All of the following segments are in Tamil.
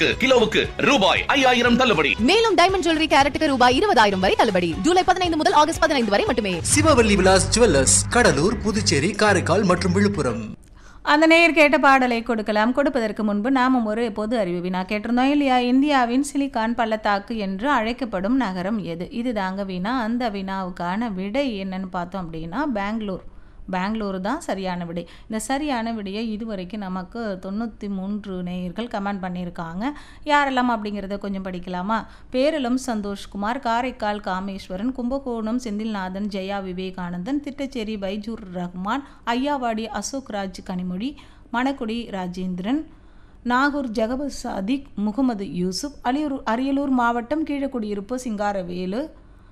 நகைகளுக்கு கிலோவுக்கு ரூபாய் ஐயாயிரம் தள்ளுபடி மேலும் டைமண்ட் ஜுவல்லரி கேரட்டுக்கு ரூபாய் இருபதாயிரம் வரை தள்ளுபடி ஜூலை பதினைந்து முதல் ஆகஸ்ட் பதினைந்து வரை மட்டுமே சிவவல்லி விலாஸ் ஜுவல்லர்ஸ் கடலூர் புதுச்சேரி காரைக்கால் மற்றும் விழுப்புரம் அந்த நேயர் கேட்ட பாடலை கொடுக்கலாம் கொடுப்பதற்கு முன்பு நாமும் ஒரு பொது அறிவு வினா கேட்டிருந்தோம் இல்லையா இந்தியாவின் சிலிகான் பள்ளத்தாக்கு என்று அழைக்கப்படும் நகரம் எது இது தாங்க வினா அந்த வினாவுக்கான விடை என்னன்னு பார்த்தோம் அப்படின்னா பெங்களூர் பெங்களூர் தான் சரியான விடை இந்த சரியான விடையை இதுவரைக்கும் நமக்கு தொண்ணூற்றி மூன்று நேயர்கள் கமெண்ட் பண்ணியிருக்காங்க யாரெல்லாம் அப்படிங்கிறத கொஞ்சம் படிக்கலாமா பேரளம் சந்தோஷ்குமார் காரைக்கால் காமேஸ்வரன் கும்பகோணம் செந்தில்நாதன் ஜெயா விவேகானந்தன் திட்டச்சேரி பைஜூர் ரஹ்மான் ஐயாவாடி அசோக் ராஜ் கனிமொழி மணக்குடி ராஜேந்திரன் நாகூர் ஜகபர் சாதிக் முகமது யூசுப் அலியூர் அரியலூர் மாவட்டம் கீழக்குடியிருப்பு சிங்காரவேலு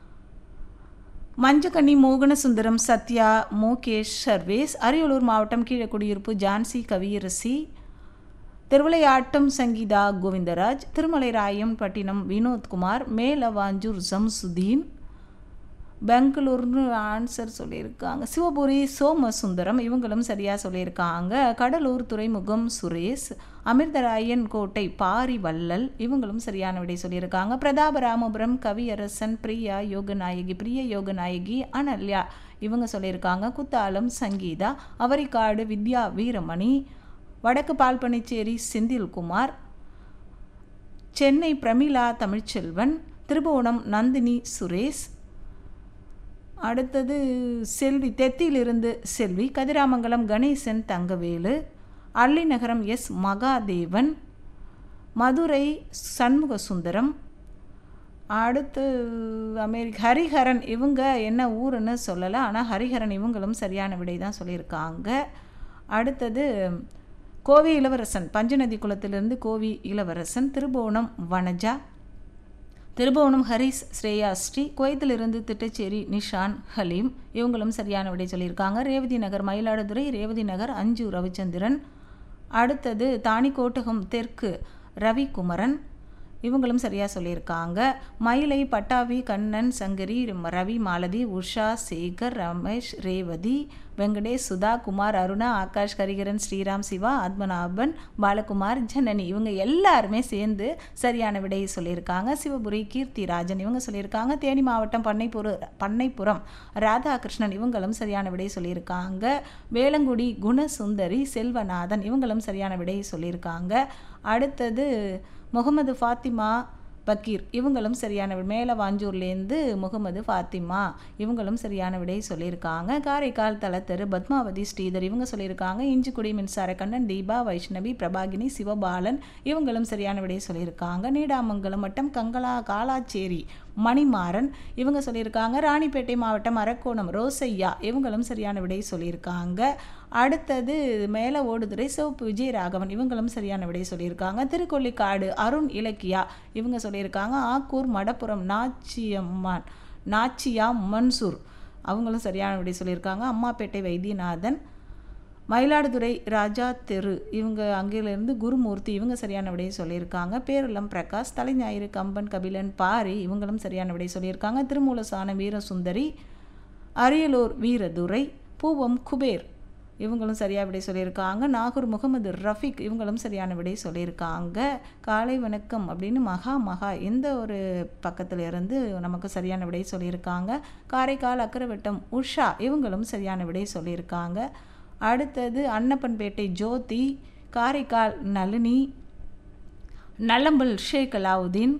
மஞ்சக்கண்ணி மோகனசுந்தரம் சத்யா மோகேஷ் சர்வேஸ் அரியலூர் மாவட்டம் கீழக்குடியிருப்பு ஜான்சி கவியரசி திருவிளையாட்டம் சங்கீதா கோவிந்தராஜ் திருமலைராயம் பட்டினம் வினோத்குமார் மேலவாஞ்சூர் ஜம்சுதீன் பெங்களூர்னு ஆன்சர் சொல்லியிருக்காங்க சிவபுரி சோமசுந்தரம் இவங்களும் சரியாக சொல்லியிருக்காங்க கடலூர் துறைமுகம் சுரேஷ் அமிர்தராயன் கோட்டை பாரி வள்ளல் இவங்களும் சரியான விடை சொல்லியிருக்காங்க பிரதாபராமபுரம் கவியரசன் பிரியா யோகநாயகி பிரிய யோகநாயகி அனல்யா இவங்க சொல்லியிருக்காங்க குத்தாலம் சங்கீதா அவரிக்காடு வித்யா வீரமணி வடக்கு பால்பனிச்சேரி செந்தில்குமார் சென்னை பிரமிளா தமிழ்ச்செல்வன் திருபுவனம் நந்தினி சுரேஷ் அடுத்தது செல்வி தெத்தியிலிருந்து செல்வி கதிராமங்கலம் கணேசன் தங்கவேலு அள்ளிநகரம் எஸ் மகாதேவன் மதுரை சண்முக சுந்தரம் அடுத்து அமெரிக்க ஹரிஹரன் இவங்க என்ன ஊருன்னு சொல்லலை ஆனால் ஹரிஹரன் இவங்களும் சரியான விடை தான் சொல்லியிருக்காங்க அடுத்தது கோவி இளவரசன் பஞ்சநதி குளத்திலிருந்து கோவி இளவரசன் திருபுவனம் வனஜா திருபுவனம் ஹரிஸ் ஸ்ரேயா ஸ்ரீ குவைத்திலிருந்து திட்டச்சேரி நிஷான் ஹலீம் இவங்களும் சரியான விடை சொல்லியிருக்காங்க ரேவதி நகர் மயிலாடுதுறை ரேவதி நகர் அஞ்சு ரவிச்சந்திரன் அடுத்தது தாணிக்கோட்டகம் தெற்கு ரவிக்குமரன் இவங்களும் சரியாக சொல்லியிருக்காங்க மயிலை பட்டாவி கண்ணன் சங்கரி ரவி மாலதி உஷா சேகர் ரமேஷ் ரேவதி வெங்கடேஷ் சுதா குமார் அருணா ஆகாஷ் கரிகரன் ஸ்ரீராம் சிவா ஆத்மநாபன் பாலகுமார் ஜனனி இவங்க எல்லாருமே சேர்ந்து சரியான விடையை சொல்லியிருக்காங்க சிவபுரி கீர்த்தி ராஜன் இவங்க சொல்லியிருக்காங்க தேனி மாவட்டம் பண்ணைப்புற பண்ணைப்புறம் ராதாகிருஷ்ணன் இவங்களும் சரியான விடை சொல்லியிருக்காங்க வேளங்குடி குணசுந்தரி செல்வநாதன் இவங்களும் சரியான விடையை சொல்லியிருக்காங்க அடுத்தது முகமது ஃபாத்திமா பக்கீர் இவங்களும் சரியான விடை மேலே வாஞ்சூர்லேருந்து முகமது ஃபாத்திமா இவங்களும் சரியான விடை சொல்லியிருக்காங்க காரைக்கால் தலத்தெரு பத்மாவதி ஸ்ரீதர் இவங்க சொல்லியிருக்காங்க இஞ்சிக்குடி மின்சார கண்ணன் தீபா வைஷ்ணவி பிரபாகினி சிவபாலன் இவங்களும் சரியான விடை சொல்லியிருக்காங்க நீடாமங்கலம் வட்டம் கங்களா காலாச்சேரி மணிமாறன் இவங்க சொல்லியிருக்காங்க ராணிப்பேட்டை மாவட்டம் அரக்கோணம் ரோசையா இவங்களும் சரியான விடை சொல்லியிருக்காங்க அடுத்தது மேலே ஓடுதுறை சிவப்பு விஜயராகவன் இவங்களும் சரியான விடை சொல்லியிருக்காங்க திருக்கொல்லிக்காடு அருண் இலக்கியா இவங்க சொல்லியிருக்காங்க ஆக்கூர் மடப்புறம் நாச்சியம்மான் நாச்சியா மன்சூர் அவங்களும் சரியான விடை சொல்லியிருக்காங்க அம்மாப்பேட்டை வைத்தியநாதன் மயிலாடுதுறை ராஜா தெரு இவங்க அங்கேருந்து குருமூர்த்தி இவங்க சரியான விடையை சொல்லியிருக்காங்க பேரளம் பிரகாஷ் தலைஞாயிறு கம்பன் கபிலன் பாரி இவங்களும் சரியான விடை சொல்லியிருக்காங்க திருமூலசான வீரசுந்தரி அரியலூர் வீரதுரை பூவம் குபேர் இவங்களும் சரியாக விடை சொல்லியிருக்காங்க நாகூர் முகமது ரஃபிக் இவங்களும் சரியான விடை சொல்லியிருக்காங்க காலை வணக்கம் அப்படின்னு மகா மகா எந்த ஒரு பக்கத்தில் இருந்து நமக்கு சரியான விடை சொல்லியிருக்காங்க காரைக்கால் அக்கரவட்டம் உஷா இவங்களும் சரியான விடை சொல்லியிருக்காங்க அடுத்தது அன்னப்பன்பேட்டை ஜோதி காரைக்கால் நளினி நல்லம்பல் ஷேக் அலாவுதீன்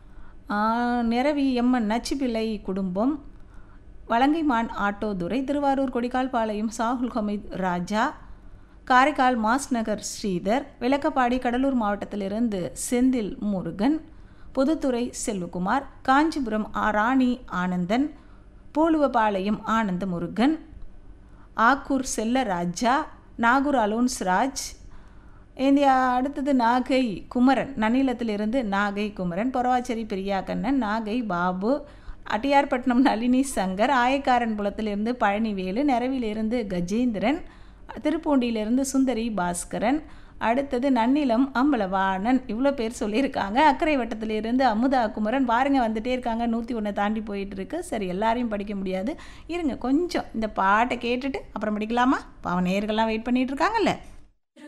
நிறவி எம்மன் நச்சிபிள்ளை குடும்பம் வலங்கைமான் ஆட்டோதுரை திருவாரூர் கொடிக்கால்பாளையம் சாகுல் ஹமீத் ராஜா காரைக்கால் மாஸ் நகர் ஸ்ரீதர் விளக்கப்பாடி கடலூர் மாவட்டத்திலிருந்து செந்தில் முருகன் புதுத்துறை செல்வகுமார் காஞ்சிபுரம் ராணி ஆனந்தன் பூலுவபாளையம் ஆனந்த முருகன் ஆக்கூர் செல்லராஜா நாகூர் அலோன்ஸ் ராஜ் இந்தியா அடுத்தது நாகை குமரன் நன்னிலத்திலிருந்து நாகை குமரன் பொறவாச்சேரி பிரியாக்கண்ணன் நாகை பாபு அட்டியார்பட்டினம் நளினி சங்கர் ஆயக்காரன் புலத்திலிருந்து பழனிவேலு நெரவிலிருந்து கஜேந்திரன் திருப்பூண்டியிலிருந்து சுந்தரி பாஸ்கரன் அடுத்தது நன்னிலம் அம்பலவாணன் இவ்வளோ பேர் சொல்லியிருக்காங்க அக்கரை வட்டத்திலிருந்து அமுதா குமரன் பாருங்க வந்துட்டே இருக்காங்க நூற்றி ஒன்றை தாண்டி போயிட்டு இருக்கு சரி எல்லாரையும் படிக்க முடியாது இருங்க கொஞ்சம் இந்த பாட்டை கேட்டுட்டு அப்புறம் படிக்கலாமா பாவ நேர்கள்லாம் வெயிட் பண்ணிட்டு இருக்காங்கல்ல